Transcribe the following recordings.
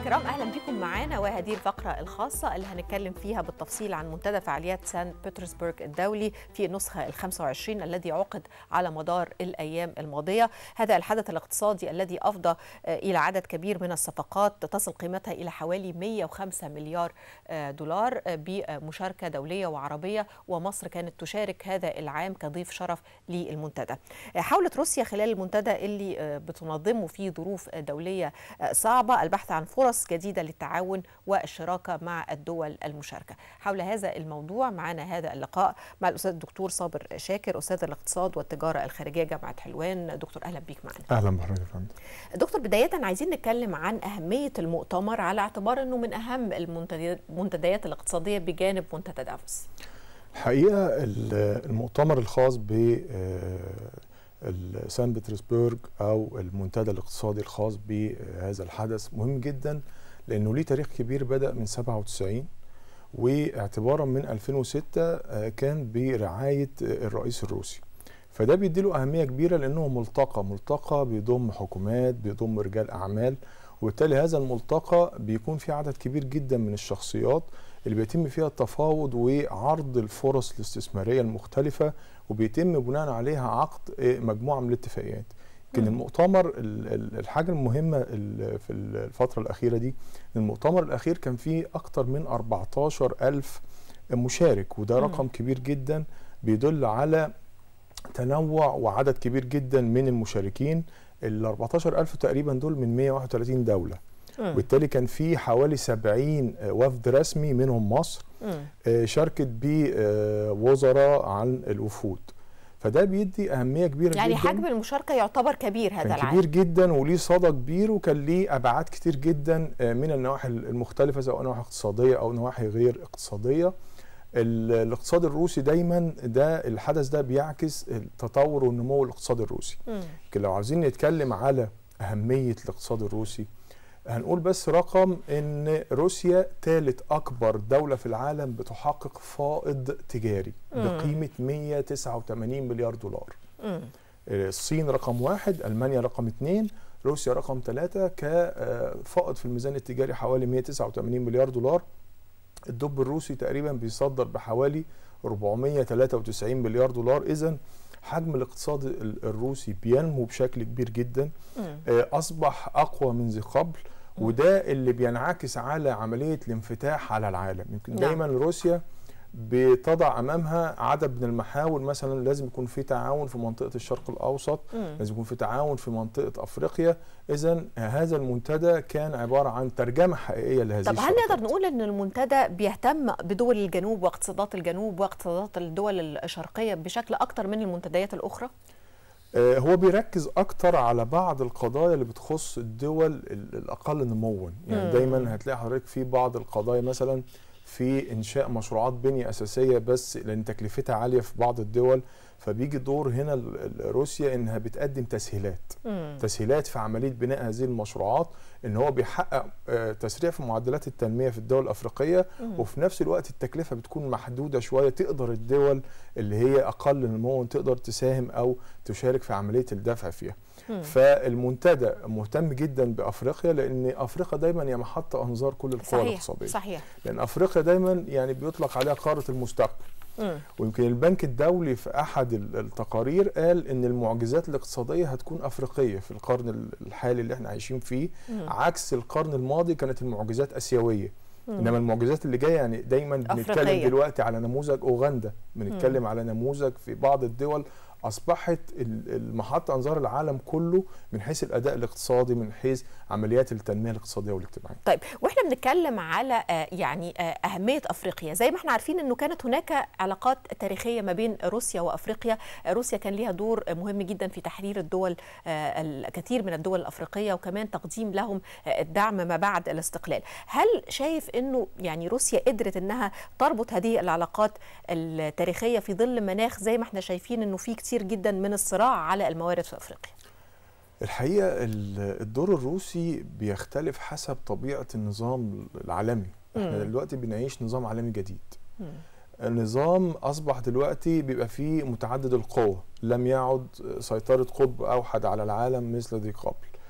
الكرام اهلا بكم معانا وهذه الفقره الخاصه اللي هنتكلم فيها بالتفصيل عن منتدى فعاليات سان بطرسبرغ الدولي في النسخه ال 25 الذي عقد على مدار الايام الماضيه هذا الحدث الاقتصادي الذي افضى الى عدد كبير من الصفقات تصل قيمتها الى حوالي 105 مليار دولار بمشاركه دوليه وعربيه ومصر كانت تشارك هذا العام كضيف شرف للمنتدى حاولت روسيا خلال المنتدى اللي بتنظمه في ظروف دوليه صعبه البحث عن فرص جديده للتعاون والشراكه مع الدول المشاركه. حول هذا الموضوع معنا هذا اللقاء مع الاستاذ الدكتور صابر شاكر استاذ الاقتصاد والتجاره الخارجيه جامعه حلوان، دكتور اهلا بيك معنا. اهلا بحضرتك يا فندم. دكتور بدايه عايزين نتكلم عن اهميه المؤتمر على اعتبار انه من اهم المنتديات الاقتصاديه بجانب منتدى دافوس. الحقيقه المؤتمر الخاص ب سان بطرسبرغ او المنتدى الاقتصادي الخاص بهذا الحدث مهم جدا لانه ليه تاريخ كبير بدا من 97 واعتبارا من 2006 كان برعايه الرئيس الروسي فده بيديله اهميه كبيره لانه ملتقى ملتقى بيضم حكومات بيضم رجال اعمال وبالتالي هذا الملتقى بيكون فيه عدد كبير جدا من الشخصيات اللي بيتم فيها التفاوض وعرض الفرص الاستثماريه المختلفه وبيتم بناء عليها عقد مجموعه من الاتفاقيات يمكن المؤتمر الحاجه المهمه في الفتره الاخيره دي ان المؤتمر الاخير كان فيه اكتر من 14 ألف مشارك وده رقم كبير جدا بيدل على تنوع وعدد كبير جدا من المشاركين ال 14 ألف تقريبا دول من 131 دولة وبالتالي كان في حوالي 70 وفد رسمي منهم مصر شاركت بوزراء عن الوفود فده بيدي اهميه كبيره يعني جدا يعني حجم المشاركه يعتبر كبير هذا كان العام كبير جدا وليه صدى كبير وكان ليه ابعاد كتير جدا من النواحي المختلفه سواء نواحي اقتصاديه او نواحي غير اقتصاديه الاقتصاد الروسي دايما ده الحدث ده بيعكس التطور والنمو الاقتصادي الروسي لكن لو عاوزين نتكلم على اهميه الاقتصاد الروسي هنقول بس رقم ان روسيا ثالث اكبر دوله في العالم بتحقق فائض تجاري بقيمه 189 مليار دولار مم. الصين رقم واحد المانيا رقم اثنين روسيا رقم ثلاثة كفائض في الميزان التجاري حوالي 189 مليار دولار الدب الروسي تقريبا بيصدر بحوالي 493 مليار دولار اذا حجم الاقتصاد الروسي بينمو بشكل كبير جدا مم. اصبح اقوى من ذي قبل وده اللي بينعكس على عمليه الانفتاح على العالم يمكن نعم. دايما روسيا بتضع امامها عدد من المحاور مثلا لازم يكون في تعاون في منطقه الشرق الاوسط مم. لازم يكون في تعاون في منطقه افريقيا اذا هذا المنتدى كان عباره عن ترجمه حقيقيه لهذه طب هل الشراكات. نقدر نقول ان المنتدى بيهتم بدول الجنوب واقتصادات الجنوب واقتصادات الدول الشرقيه بشكل اكتر من المنتديات الاخرى؟ آه، هو بيركز اكتر على بعض القضايا اللي بتخص الدول ال- الاقل نموا يعني مم. دايما هتلاقي حضرتك في بعض القضايا مثلا في انشاء مشروعات بنيه اساسيه بس لان تكلفتها عاليه في بعض الدول فبيجي دور هنا ال- ال- روسيا انها بتقدم تسهيلات مم. تسهيلات في عمليه بناء هذه المشروعات ان هو بيحقق آه، تسريع في معدلات التنميه في الدول الافريقيه مم. وفي نفس الوقت التكلفه بتكون محدوده شويه تقدر الدول اللي هي اقل نموا تقدر تساهم او تشارك في عمليه الدفع فيها مم. فالمنتدى مهتم جدا بافريقيا لان افريقيا دايما هي محط انظار كل القوى صحيح الاقتصاديه صحيح لان افريقيا دايما يعني بيطلق عليها قاره المستقبل مم. ويمكن البنك الدولي في احد ال- التقارير قال ان المعجزات الاقتصاديه هتكون افريقيه في القرن ال- الحالي اللي احنا عايشين فيه مم. عكس القرن الماضي كانت المعجزات اسيويه مم. انما المعجزات اللي جايه يعني دايما بنتكلم أفريقية. دلوقتي على نموذج اوغندا بنتكلم على نموذج في بعض الدول اصبحت ال- المحط انظار العالم كله من حيث الاداء الاقتصادي من حيث عمليات التنميه الاقتصاديه والاجتماعيه طيب واحنا بنتكلم على آه، يعني آه، اهميه افريقيا زي ما احنا عارفين انه كانت هناك علاقات تاريخيه ما بين روسيا وافريقيا آه، روسيا كان ليها دور مهم جدا في تحرير الدول آه، الكثير من الدول الافريقيه وكمان تقديم لهم آه، الدعم ما بعد الاستقلال هل شايف انه يعني روسيا قدرت انها تربط هذه العلاقات التاريخيه في ظل مناخ زي ما احنا شايفين انه في كتير جدا من الصراع على الموارد في افريقيا الحقيقه ال- الدور الروسي بيختلف حسب طبيعه النظام العالمي احنا مم. دلوقتي بنعيش نظام عالمي جديد مم. النظام اصبح دلوقتي بيبقى فيه متعدد القوى لم يعد سيطره قطب اوحد على العالم مثل ذي قبل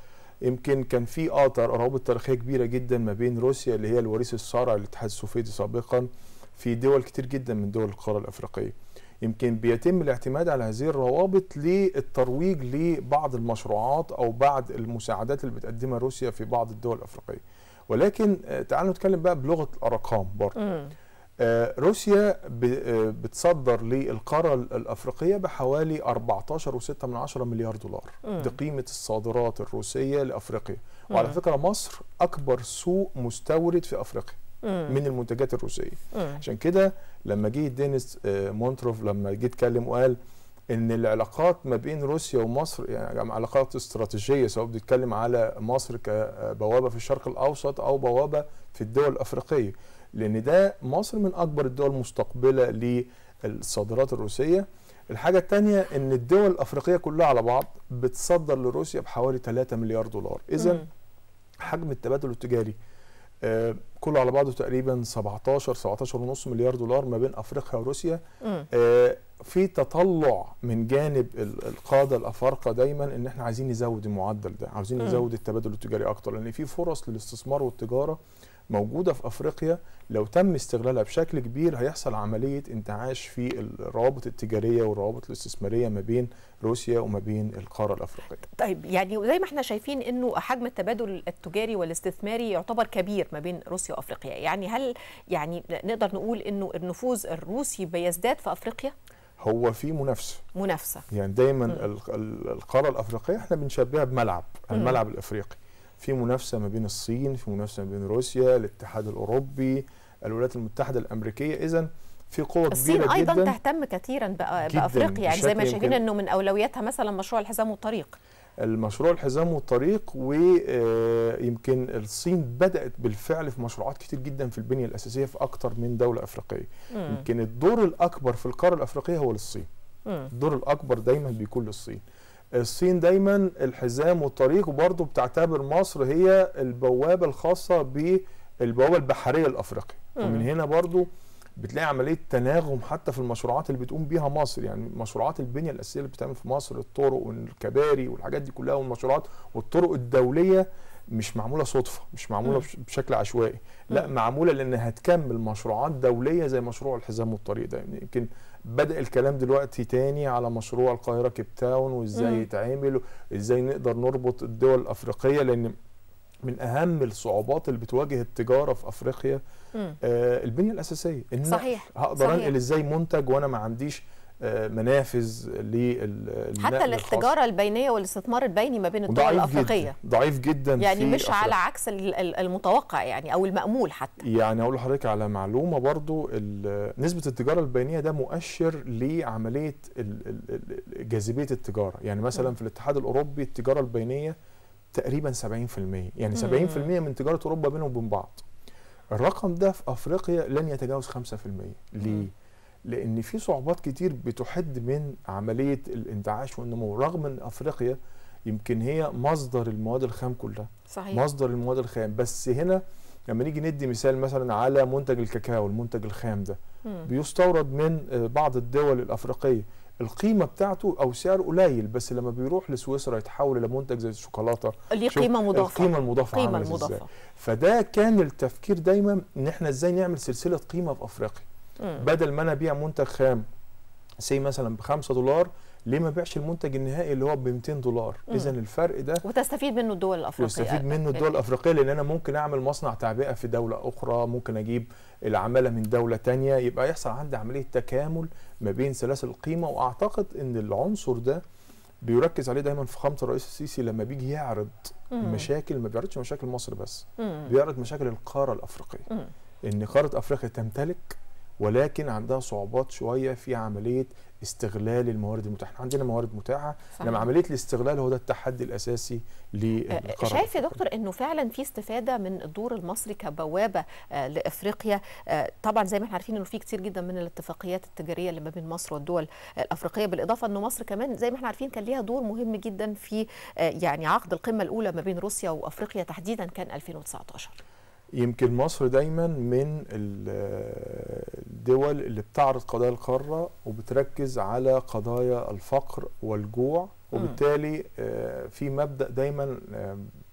يمكن كان في اه روابط تاريخيه كبيره جدا ما بين روسيا اللي هي الوريث الصارع للاتحاد السوفيتي سابقا في دول كتير جدا من دول القاره الافريقيه يمكن بيتم الاعتماد على هذه الروابط للترويج لبعض المشروعات او بعض المساعدات اللي بتقدمها روسيا في بعض الدول الافريقيه ولكن آه، تعالوا نتكلم بقى بلغه الارقام برضه مم. آه، روسيا ب- آه، بتصدر للقاره الافريقيه بحوالي 14.6 من عشرة مليار دولار مم. دي قيمه الصادرات الروسيه لافريقيا وعلى مم. فكره مصر اكبر سوق مستورد في افريقيا مم. من المنتجات الروسيه مم. عشان كده لما جه دينيس آه، مونتروف لما جه اتكلم وقال ان العلاقات ما بين روسيا ومصر يعني علاقات استراتيجيه سواء بنتكلم على مصر كبوابه في الشرق الاوسط او بوابه في الدول الافريقيه لان ده مصر من اكبر الدول مستقبله للصادرات الروسيه الحاجه الثانيه ان الدول الافريقيه كلها على بعض بتصدر لروسيا بحوالي 3 مليار دولار اذا مم. حجم التبادل التجاري آه، كله على بعضه تقريبا 17 17 ونص مليار دولار ما بين افريقيا وروسيا مم. آه، في تطلع من جانب ال- القاده الافارقه دايما ان احنا عايزين نزود المعدل ده عاوزين مم. نزود التبادل التجاري اكتر لان في فرص للاستثمار والتجاره موجوده في افريقيا لو تم استغلالها بشكل كبير هيحصل عمليه انتعاش في الروابط التجاريه والروابط الاستثماريه ما بين روسيا وما بين القاره الافريقيه طيب يعني زي ما احنا شايفين انه حجم التبادل التجاري والاستثماري يعتبر كبير ما بين روسيا وافريقيا يعني هل يعني نقدر نقول انه النفوذ الروسي بيزداد في افريقيا هو في منافسه منافسه يعني دايما مم. ال- ال- القاره الافريقيه احنا بنشبهها بملعب مم. الملعب الافريقي في منافسه ما بين الصين في منافسه ما بين روسيا الاتحاد الاوروبي الولايات المتحده الامريكيه اذا في قوه الصين كبيره ايضا جدا تهتم كثيرا بأ- جداً، بافريقيا يعني زي ما بشكل شايفين يمكن- انه من اولوياتها مثلا مشروع الحزام والطريق المشروع الحزام والطريق ويمكن الصين بدات بالفعل في مشروعات كتير جدا في البنيه الاساسيه في اكتر من دوله افريقيه مم. يمكن الدور الاكبر في القاره الافريقيه هو للصين مم. الدور الاكبر دايما بيكون للصين الصين دايما الحزام والطريق وبرضه بتعتبر مصر هي البوابه الخاصه بالبوابه البحريه لافريقيا مم. ومن هنا برضه بتلاقي عمليه تناغم حتى في المشروعات اللي بتقوم بيها مصر يعني مشروعات البنيه الاساسيه اللي بتتعمل في مصر الطرق والكباري والحاجات دي كلها والمشروعات والطرق الدوليه مش معموله صدفه مش معموله مم. بش- بشكل عشوائي لا مم. معموله لانها هتكمل مشروعات دوليه زي مشروع الحزام والطريق ده يعني يمكن بدا الكلام دلوقتي تاني على مشروع القاهره كيب تاون وازاي مم. يتعمل وازاي نقدر نربط الدول الافريقيه لان من اهم الصعوبات اللي بتواجه التجاره في افريقيا مم. آه البنيه الاساسيه النقل. صحيح، هقدر صحيح. انقل ازاي منتج وانا ما عنديش آه منافذ لل حتى التجاره البينيه والاستثمار البيني ما بين الدول ضعيف الافريقيه جدا ضعيف جدا يعني في مش أفريقيا. على عكس ال- ال- المتوقع يعني او المامول حتى يعني اقول لحضرتك على معلومه برضو ال- نسبه التجاره البينيه ده مؤشر لعمليه ال- ال- ال- جاذبيه التجاره يعني مثلا مم. في الاتحاد الاوروبي التجاره البينيه تقريبا 70% يعني 70% من تجاره اوروبا بينهم وبين بعض الرقم ده في افريقيا لن يتجاوز 5% ليه مم. لان في صعوبات كتير بتحد من عمليه الانتعاش والنمو رغم ان افريقيا يمكن هي مصدر المواد الخام كلها صحيح مصدر المواد الخام بس هنا لما نيجي ندي مثال مثلا على منتج الكاكاو المنتج الخام ده مم. بيستورد من آه، بعض الدول الافريقيه القيمه بتاعته او سعره قليل بس لما بيروح لسويسرا يتحول الى منتج زي الشوكولاته ليه شوف قيمه مضافه القيمه المضافه قيمه عاملة إزاي. المضافه فده كان التفكير دايما ان احنا ازاي نعمل سلسله قيمه في افريقيا مم. بدل ما انا ابيع منتج خام سي مثلا ب 5 دولار ليه ما بيعش المنتج النهائي اللي هو ب 200 دولار مم. اذا الفرق ده وتستفيد منه الدول الافريقيه يستفيد منه الدول الافريقيه لان انا ممكن اعمل مصنع تعبئه في دوله اخرى ممكن اجيب العماله من دوله تانية يبقى يحصل عندي عمليه تكامل ما بين سلاسل القيمه واعتقد ان العنصر ده بيركز عليه دايما فخامه الرئيس السيسي لما بيجي يعرض مم. مشاكل ما بيعرضش مشاكل مصر بس مم. بيعرض مشاكل القاره الافريقيه مم. ان قاره افريقيا تمتلك ولكن عندها صعوبات شويه في عمليه استغلال الموارد المتاحه إحنا عندنا موارد متاحه صحيح. انما عمليه الاستغلال هو ده التحدي الاساسي للقاره شايف يا الأفريقية. دكتور انه فعلا في استفاده من الدور المصري كبوابه آه، لافريقيا آه، طبعا زي ما احنا عارفين انه في كتير جدا من الاتفاقيات التجاريه اللي ما بين مصر والدول الافريقيه بالاضافه انه مصر كمان زي ما احنا عارفين كان ليها دور مهم جدا في آه، يعني عقد القمه الاولى ما بين روسيا وافريقيا تحديدا كان 2019 يمكن مصر دايما من ال- الدول اللي بتعرض قضايا القاره وبتركز على قضايا الفقر والجوع وبالتالي آه، في مبدا دايما آه،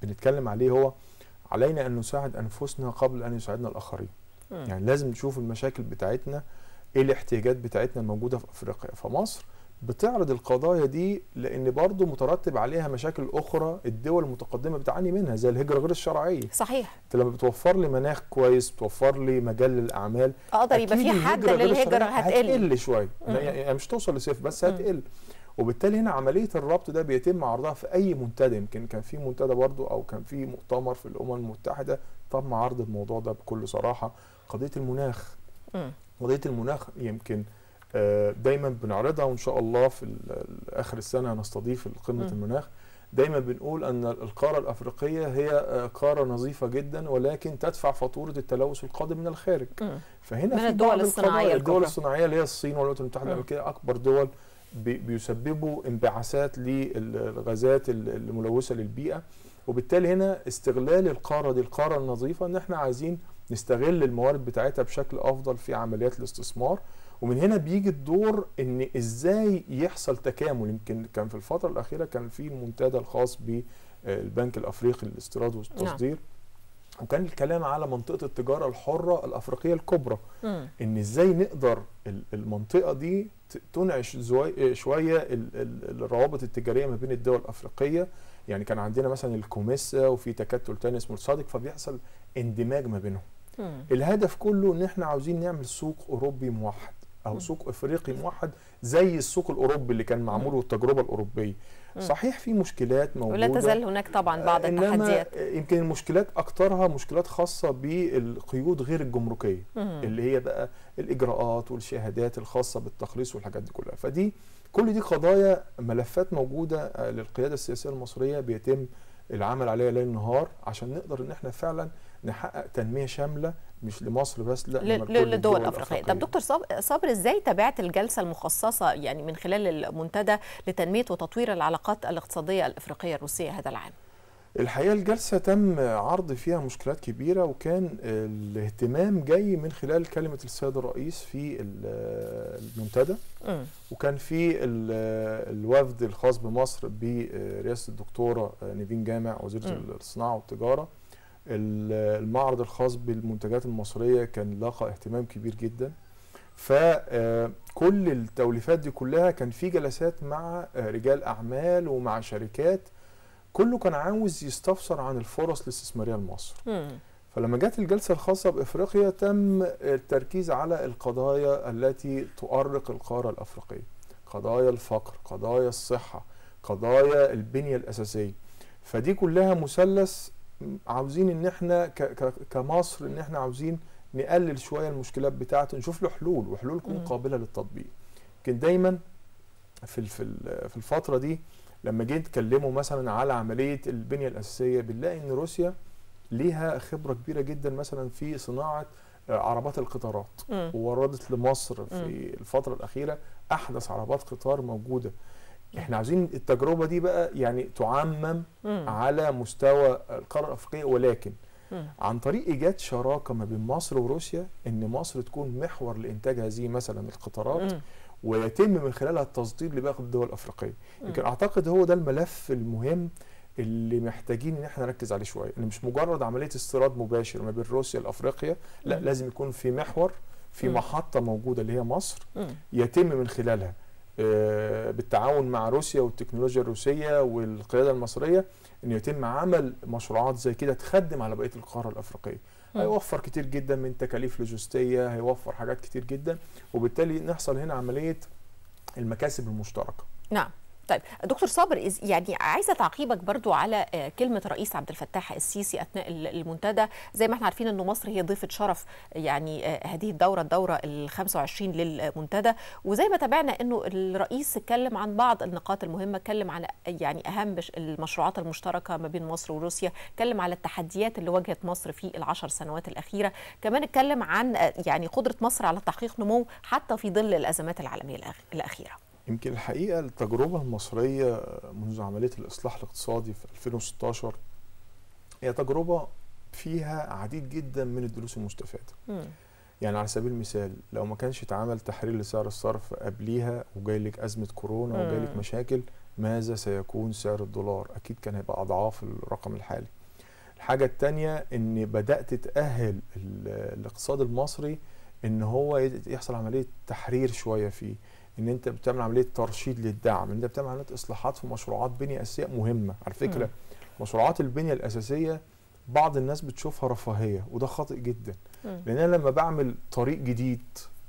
بنتكلم عليه هو علينا ان نساعد انفسنا قبل ان يساعدنا الاخرين مم. يعني لازم نشوف المشاكل بتاعتنا ايه الاحتياجات بتاعتنا الموجوده في افريقيا فمصر بتعرض القضايا دي لان برضو مترتب عليها مشاكل اخرى الدول المتقدمه بتعاني منها زي الهجره غير الشرعيه صحيح انت لما بتوفر لي مناخ كويس بتوفر لي مجال للاعمال اقدر يبقى أكيد في حد الهجرة غير للهجره الشرعية هتقل هتقل شويه مم. يعني مش توصل لصفر بس مم. هتقل وبالتالي هنا عمليه الربط ده بيتم عرضها في اي منتدى يمكن كان في منتدى برضو او كان في مؤتمر في الامم المتحده تم عرض الموضوع ده بكل صراحه قضيه المناخ مم. قضيه المناخ يمكن آه، دايما بنعرضها وان شاء الله في ال- اخر السنه هنستضيف قمه مم. المناخ دايما بنقول ان القاره الافريقيه هي آه، قاره نظيفه جدا ولكن تدفع فاتوره التلوث القادم من الخارج مم. فهنا من في الدول بعض الصناعية القضايا- الدول الكبرى. الصناعيه اللي هي الصين والولايات المتحده مم. الامريكيه اكبر دول بي- بيسببوا انبعاثات للغازات ال- الملوثه للبيئه وبالتالي هنا استغلال القاره دي القاره النظيفه ان احنا عايزين نستغل الموارد بتاعتها بشكل افضل في عمليات الاستثمار ومن هنا بيجي الدور ان ازاي يحصل تكامل يمكن كان في الفتره الاخيره كان في المنتدى الخاص بالبنك الافريقي للاستيراد والتصدير وكان الكلام على منطقه التجاره الحره الافريقيه الكبرى مم. ان ازاي نقدر ال- المنطقه دي ت- تنعش زوي- شويه ال- ال- الروابط التجاريه ما بين الدول الافريقيه يعني كان عندنا مثلا الكوميسا وفي تكتل تاني اسمه الصادق فبيحصل اندماج ما بينهم مم. الهدف كله ان احنا عاوزين نعمل سوق اوروبي موحد او مم. سوق افريقي موحد زي السوق الاوروبي اللي كان معمول والتجربه الاوروبيه مم. صحيح في مشكلات موجوده ولا تزال هناك طبعا بعض آه، إنما التحديات يمكن المشكلات اكترها مشكلات خاصه بالقيود غير الجمركيه مم. اللي هي بقى الاجراءات والشهادات الخاصه بالتخليص والحاجات دي كلها فدي كل دي قضايا ملفات موجوده آه، للقياده السياسيه المصريه بيتم العمل عليها ليل نهار عشان نقدر ان احنا فعلا نحقق تنميه شامله مش لمصر بس لا إنما ل- لكل للدول الدول الافريقيه طب دكتور صاب- صابر ازاي تابعت الجلسه المخصصه يعني من خلال المنتدى لتنميه وتطوير العلاقات الاقتصاديه الافريقيه الروسيه هذا العام الحقيقه الجلسه تم عرض فيها مشكلات كبيره وكان الاهتمام جاي من خلال كلمه السيد الرئيس في ال- المنتدى مم. وكان في ال- الوفد الخاص بمصر برئاسه الدكتوره نيفين جامع وزيره مم. الصناعه والتجاره ال- المعرض الخاص بالمنتجات المصريه كان لاقى اهتمام كبير جدا فكل التوليفات دي كلها كان في جلسات مع آه، رجال اعمال ومع شركات كله كان عاوز يستفسر عن الفرص الاستثماريه لمصر مم. فلما جت الجلسة الخاصة بإفريقيا تم التركيز على القضايا التي تؤرق القارة الأفريقية قضايا الفقر قضايا الصحة قضايا البنية الأساسية فدي كلها مثلث عاوزين ان احنا ك- ك- كمصر ان احنا عاوزين نقلل شوية المشكلات بتاعته نشوف له حلول وحلول تكون مم. قابلة للتطبيق يمكن دايما في ال- في ال- في الفترة دي لما جيت تكلموا مثلا على عملية البنية الأساسية بنلاقي ان روسيا ليها خبره كبيره جدا مثلا في صناعه آه، عربات القطارات مم. ووردت لمصر في الفتره الاخيره احدث عربات قطار موجوده احنا عاوزين التجربه دي بقى يعني تعمم مم. على مستوى القاره الافريقيه ولكن مم. عن طريق ايجاد شراكه ما بين مصر وروسيا ان مصر تكون محور لانتاج هذه مثلا القطارات مم. ويتم من خلالها التصدير لباقي الدول الافريقيه مم. يمكن اعتقد هو ده الملف المهم اللي محتاجين ان احنا نركز عليه شويه ان مش مجرد عمليه استيراد مباشر ما بين روسيا لافريقيا لا مم. لازم يكون في محور في مم. محطه موجوده اللي هي مصر مم. يتم من خلالها آه، بالتعاون مع روسيا والتكنولوجيا الروسيه والقياده المصريه ان يتم عمل مشروعات زي كده تخدم على بقيه القاره الافريقيه مم. هيوفر كتير جدا من تكاليف لوجستيه هيوفر حاجات كتير جدا وبالتالي نحصل هنا عمليه المكاسب المشتركه نعم طيب دكتور صابر إز- يعني عايزه تعقيبك برضو على آه، كلمه رئيس عبد الفتاح السيسي اثناء ال- المنتدى زي ما احنا عارفين انه مصر هي ضيفه شرف يعني آه، هذه الدوره الدوره ال 25 للمنتدى وزي ما تابعنا انه الرئيس اتكلم عن بعض النقاط المهمه اتكلم عن يعني اهم بش- المشروعات المشتركه ما بين مصر وروسيا اتكلم على التحديات اللي واجهت مصر في العشر سنوات الاخيره كمان اتكلم عن آه، يعني قدره مصر على تحقيق نمو حتى في ظل الازمات العالميه الأخ- الاخيره يمكن الحقيقه التجربه المصريه منذ عمليه الاصلاح الاقتصادي في 2016 هي تجربه فيها عديد جدا من الدروس المستفاده مم. يعني على سبيل المثال لو ما كانش اتعمل تحرير لسعر الصرف قبليها وجاي لك ازمه كورونا وجاي لك مم. مشاكل ماذا سيكون سعر الدولار اكيد كان هيبقى اضعاف الرقم الحالي الحاجه الثانيه ان بدات تاهل ال- الاقتصاد المصري ان هو يت- يحصل عمليه تحرير شويه فيه ان انت بتعمل عمليه ترشيد للدعم ان انت بتعمل عمليه اصلاحات في مشروعات بنيه اساسيه مهمه على فكره مم. مشروعات البنيه الاساسيه بعض الناس بتشوفها رفاهيه وده خاطئ جدا مم. لان انا لما بعمل طريق جديد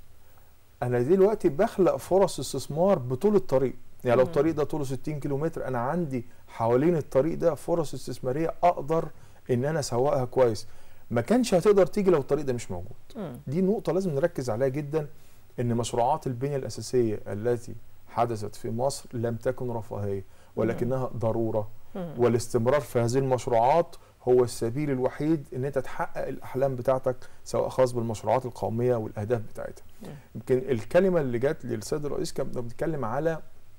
انا دلوقتي بخلق فرص استثمار بطول الطريق يعني لو مم. الطريق ده طوله 60 كيلو متر انا عندي حوالين الطريق ده فرص استثماريه اقدر ان انا اسوقها كويس ما كانش هتقدر تيجي لو الطريق ده مش موجود مم. دي نقطه لازم نركز عليها جدا ان مشروعات البنيه الاساسيه التي حدثت في مصر لم تكن رفاهيه ولكنها ضروره مم. والاستمرار في هذه المشروعات هو السبيل الوحيد ان انت تحقق الاحلام بتاعتك سواء خاص بالمشروعات القوميه والاهداف بتاعتها. مم. يمكن الكلمه اللي جت للسيد الرئيس كان بنتكلم على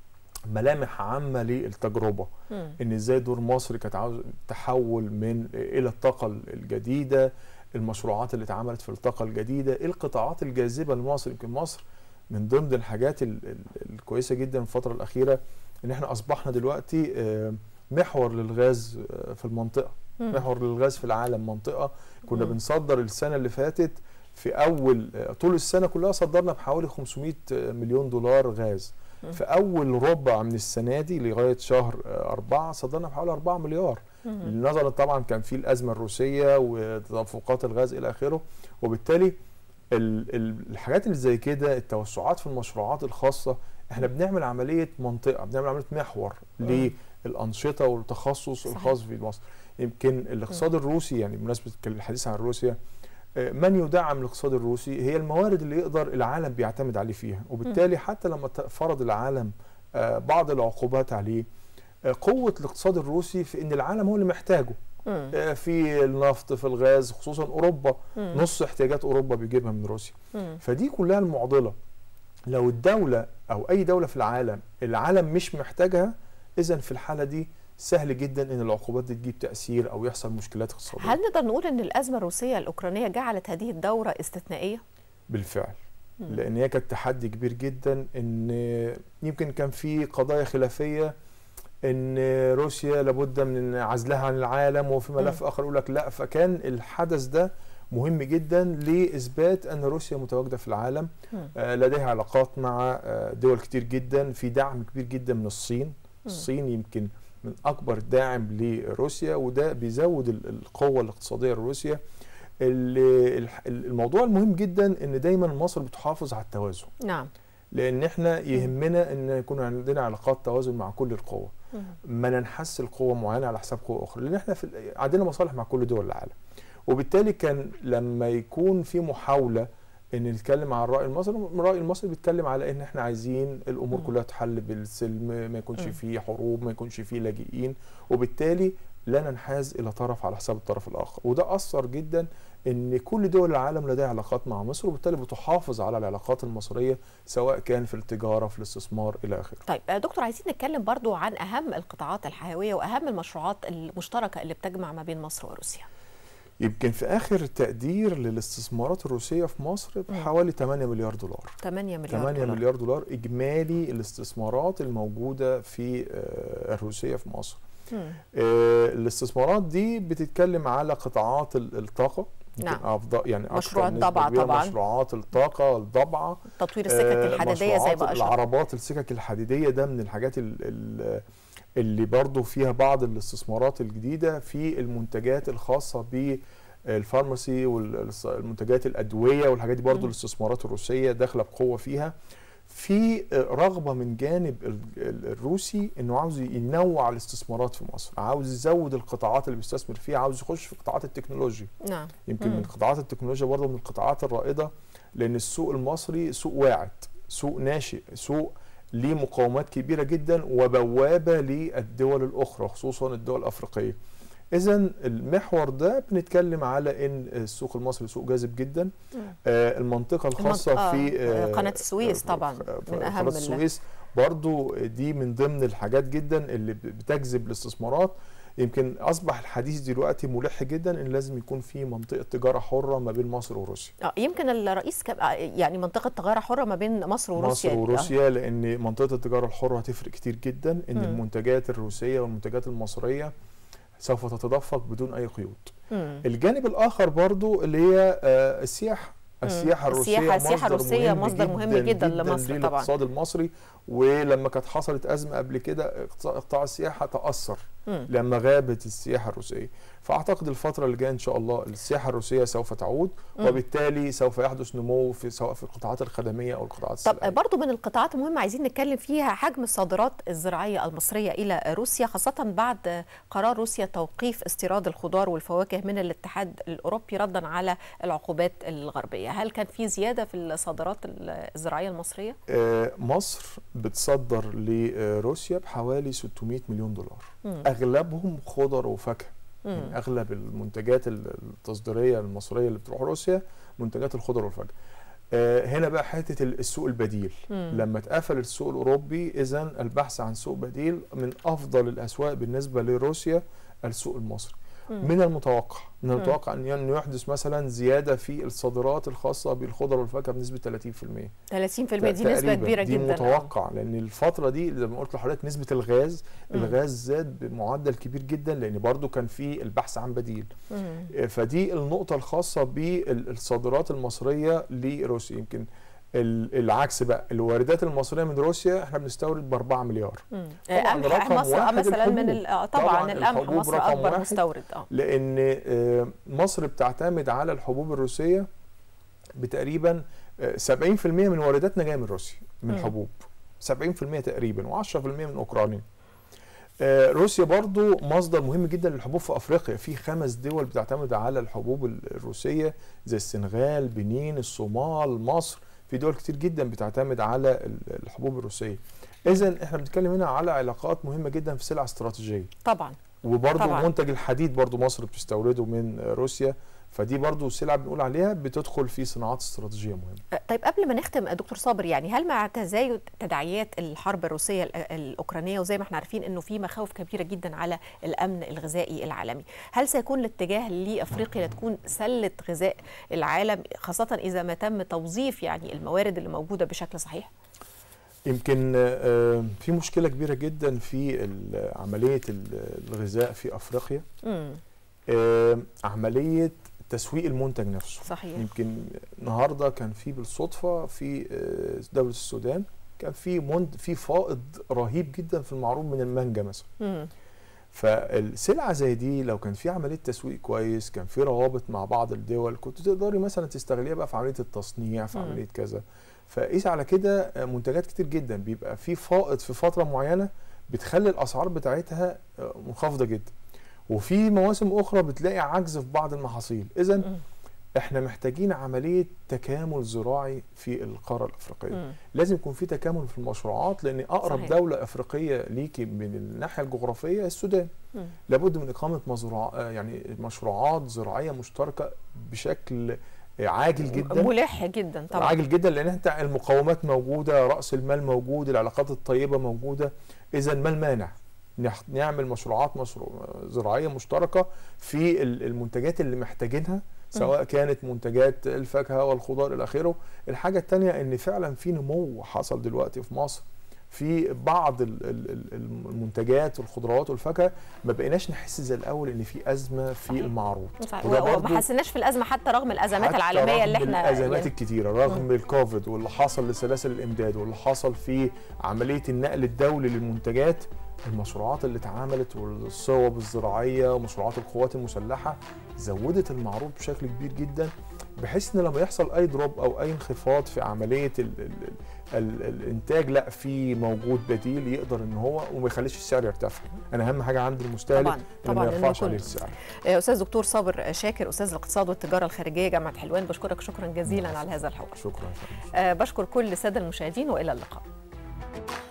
ملامح عامه للتجربه مم. ان ازاي دور مصر كانت عاوز تحول من الى الطاقه الجديده المشروعات اللي اتعملت في الطاقه الجديده ايه القطاعات الجاذبه لمصر يمكن مصر من ضمن الحاجات ال- ال- الكويسه جدا في الفتره الاخيره ان احنا اصبحنا دلوقتي آه، محور للغاز آه، في المنطقه مم. محور للغاز في العالم منطقه كنا مم. بنصدر السنه اللي فاتت في اول آه، طول السنه كلها صدرنا بحوالي 500 مليون دولار غاز مم. في اول ربع من السنه دي لغايه شهر آه، أربعة صدرنا بحوالي 4 مليار مم. نظرا طبعا كان في الازمه الروسيه وتدفقات الغاز الى اخره وبالتالي ال- ال- الحاجات اللي زي كده التوسعات في المشروعات الخاصه احنا بنعمل عمليه منطقه بنعمل عمليه محور مم. للانشطه والتخصص صحيح. الخاص في مصر يمكن الاقتصاد الروسي يعني بمناسبه الحديث عن روسيا آه، من يدعم الاقتصاد الروسي هي الموارد اللي يقدر العالم بيعتمد عليه فيها وبالتالي حتى لما ت- فرض العالم آه، بعض العقوبات عليه آه، قوه الاقتصاد الروسي في ان العالم هو اللي محتاجه مم. آه، في النفط في الغاز خصوصا اوروبا مم. نص احتياجات اوروبا بيجيبها من روسيا مم. فدي كلها المعضله لو الدوله او اي دوله في العالم العالم مش محتاجها اذا في الحاله دي سهل جدا ان العقوبات دي تجيب تاثير او يحصل مشكلات اقتصاديه هل نقدر نقول ان الازمه الروسيه الاوكرانيه جعلت هذه الدوره استثنائيه؟ بالفعل مم. لان هي كانت تحدي كبير جدا ان يمكن كان في قضايا خلافيه ان روسيا لابد من عزلها عن العالم وفي ملف اخر يقول لك لا فكان الحدث ده مهم جدا لاثبات ان روسيا متواجده في العالم مم. آه، لديها علاقات مع آه، دول كتير جدا في دعم كبير جدا من الصين مم. الصين يمكن من اكبر داعم لروسيا وده بيزود ال- القوه الاقتصاديه لروسيا ال- الح- الموضوع المهم جدا ان دايما مصر بتحافظ على التوازن نعم لان احنا يهمنا ان يكون عندنا علاقات توازن مع كل القوى مم. ما ننحس القوة معينة على حساب قوة أخرى لأن احنا في ال- عندنا مصالح مع كل دول العالم وبالتالي كان لما يكون في محاولة ان نتكلم عن الرأي المصري الرأي المصري بيتكلم على ان احنا عايزين الامور مم. كلها تحل بالسلم ما يكونش مم. فيه حروب ما يكونش فيه لاجئين وبالتالي لا ننحاز الى طرف على حساب الطرف الاخر وده اثر جدا ان كل دول العالم لديها علاقات مع مصر وبالتالي بتحافظ على العلاقات المصريه سواء كان في التجاره في الاستثمار الى اخره طيب آه، دكتور عايزين نتكلم برضو عن اهم القطاعات الحيويه واهم المشروعات المشتركه اللي بتجمع ما بين مصر وروسيا يمكن في اخر تقدير للاستثمارات الروسيه في مصر بحوالي 8 مليار دولار 8 مليار 8 دولار. مليار دولار اجمالي الاستثمارات الموجوده في آه، الروسيه في مصر مم. آه، الاستثمارات دي بتتكلم على قطاعات ال- الطاقه يمكن نعم. افضل يعني أكتر مشروع نسبة الضبعة كبيرة طبعاً. مشروعات الطاقه الضبعه تطوير السكك آه، الحديديه زي مشروعات ما اشرت العربات السكك الحديديه ده من الحاجات ال- ال- اللي برضو فيها بعض الاستثمارات الجديده في المنتجات الخاصه بالفارماسي والمنتجات الادويه والحاجات دي برضو مم. الاستثمارات الروسيه داخله بقوه فيها في آه، رغبه من جانب ال- ال- الروسي انه عاوز ينوع الاستثمارات في مصر عاوز يزود القطاعات اللي بيستثمر فيها عاوز يخش في قطاعات التكنولوجيا نعم يمكن مم. من قطاعات التكنولوجيا برضه من القطاعات الرائده لان السوق المصري سوق واعد سوق ناشئ سوق ليه مقاومات كبيره جدا وبوابه للدول الاخرى خصوصا الدول الافريقيه اذا المحور ده بنتكلم على ان السوق المصري سوق جاذب جدا مم. آه المنطقه الخاصه المنطقة- في آه، قناة السويس طبعاً من أهم قناه ال- السويس برضو دي من ضمن الحاجات جدا اللي بتجذب الاستثمارات يمكن اصبح الحديث دلوقتي ملح جدا ان لازم يكون في منطقه تجاره حره ما بين مصر وروسيا آه، يمكن الرئيس كان- آه، يعني منطقه تجاره حره ما بين مصر وروسيا مصر دي. وروسيا لان منطقه التجاره الحره هتفرق كتير جدا ان مم. المنتجات الروسيه والمنتجات المصريه سوف تتدفق بدون اي قيود مم. الجانب الاخر برضو اللي هي آه، السياحه مم. السياحه الروسيه السياحة- السياحة مصدر الروسية مصدر مهم جداً لمصر طبعاً. للاقتصاد المصري ولما كانت حصلت ازمه قبل كده اقطاع- قطاع السياحه تاثر مم. لما غابت السياحه الروسيه فاعتقد الفتره اللي جايه ان شاء الله السياحه الروسيه سوف تعود مم. وبالتالي سوف يحدث نمو في سواء في القطاعات الخدميه او القطاعات طب السلعيه برضو من القطاعات المهمة عايزين نتكلم فيها حجم الصادرات الزراعية المصرية إلى روسيا خاصة بعد قرار روسيا توقيف استيراد الخضار والفواكه من الاتحاد الأوروبي ردا على العقوبات الغربية هل كان في زيادة في الصادرات الزراعية المصرية؟ آه، مصر بتصدر لروسيا بحوالي 600 مليون دولار مم. اغلبهم خضر وفاكهه مم. يعني اغلب المنتجات التصديريه المصريه اللي بتروح روسيا منتجات الخضر والفاكهه آه، هنا بقى حته السوق البديل مم. لما اتقفل السوق الاوروبي اذا البحث عن سوق بديل من افضل الاسواق بالنسبه لروسيا السوق المصري مم. من المتوقع من المتوقع ان أن يحدث مثلا زياده في الصادرات الخاصه بالخضر والفاكهه بنسبه 30% 30% دي نسبة تقريباً كبيرة دي جدا متوقع لان الفتره دي زي ما قلت لحضرتك نسبه الغاز مم. الغاز زاد بمعدل كبير جدا لان برضو كان في البحث عن بديل مم. فدي النقطه الخاصه بالصادرات المصريه لروسيا يمكن ال- العكس بقى الواردات المصريه من روسيا احنا بنستورد ب 4 مليار مم. طبعاً قمح رقم مصر واحد مثلا من الحبوب. ال- آه، طبعا, طبعاً القمح الحبوب مصر رقم أكبر واحد. مستورد اه لان آه، مصر بتعتمد على الحبوب الروسيه بتقريبا آه، 70% من وارداتنا جايه من روسيا من مم. الحبوب 70% تقريبا و10% من اوكرانيا آه، روسيا برضو مصدر مهم جدا للحبوب في افريقيا في خمس دول بتعتمد على الحبوب ال- الروسيه زي السنغال بنين الصومال مصر في دول كتير جدا بتعتمد على ال- الحبوب الروسيه اذا احنا بنتكلم هنا على علاقات مهمه جدا في سلع استراتيجيه طبعا وبرضه طبعاً. منتج الحديد برضه مصر بتستورده من روسيا فدي برضه سلعه بنقول عليها بتدخل في صناعات استراتيجيه مهمه طيب قبل ما نختم دكتور صابر يعني هل مع تزايد تداعيات الحرب الروسيه الأ- الاوكرانيه وزي ما احنا عارفين انه في مخاوف كبيره جدا على الامن الغذائي العالمي، هل سيكون الاتجاه لافريقيا لتكون سله غذاء العالم خاصه اذا ما تم توظيف يعني الموارد اللي موجوده بشكل صحيح؟ يمكن آه، في مشكله كبيره جدا في ال- عمليه ال- الغذاء في افريقيا امم آه، عمليه تسويق المنتج نفسه صحيح يمكن النهارده كان في بالصدفه في آه، دوله السودان كان في منت في فائض رهيب جدا في المعروض من المانجا مثلا امم فالسلعه زي دي لو كان في عمليه تسويق كويس كان في روابط مع بعض الدول كنت تقدري مثلا تستغليها بقى في عمليه التصنيع في مم. عمليه كذا فقيس على كده آه، منتجات كتير جدا بيبقى في فائض في فتره معينه بتخلي الاسعار بتاعتها آه، منخفضه جدا وفي مواسم اخرى بتلاقي عجز في بعض المحاصيل اذا مم. احنا محتاجين عمليه تكامل زراعي في القاره الافريقيه مم. لازم يكون في تكامل في المشروعات لان اقرب صحيح. دوله افريقيه ليكي من الناحيه الجغرافيه السودان مم. لابد من اقامه مزروع آه، يعني مشروعات زراعيه مشتركه بشكل آه، عاجل جدا ملح جدا طبعا عاجل جدا لان انت المقومات موجوده راس المال موجود العلاقات الطيبه موجوده اذا ما المانع نح- نعمل مشروعات مشروع زراعيه مشتركه في ال- المنتجات اللي محتاجينها سواء كانت منتجات الفاكهه والخضار الى اخره الحاجه الثانيه ان فعلا في نمو حصل دلوقتي في مصر في بعض ال- ال- ال- المنتجات والخضروات والفاكهه ما بقيناش نحس زي الاول ان في ازمه في المعروض صحيح. وده وما برضو حسيناش في الازمه حتى رغم الازمات حتى العالميه اللي رغم احنا الازمات يعني الكتيره رغم الكوفيد واللي حصل لسلاسل الامداد واللي حصل في عمليه النقل الدولي للمنتجات المشروعات اللي اتعملت والصوب الزراعيه ومشروعات القوات المسلحه زودت المعروض بشكل كبير جدا بحيث ان لما يحصل اي دروب او اي انخفاض في عمليه ال ال ال الانتاج لا في موجود بديل يقدر ان هو وما يخليش السعر يرتفع انا اهم حاجه عند المستهلك طبعا انه طبعا ما إنه يرفعش يكون- عليه السعر آه، استاذ دكتور صابر شاكر استاذ الاقتصاد والتجاره الخارجيه جامعه حلوان بشكرك شكرا جزيلا على هذا الحوار شكرا يا فندم. آه، بشكر كل الساده المشاهدين والى اللقاء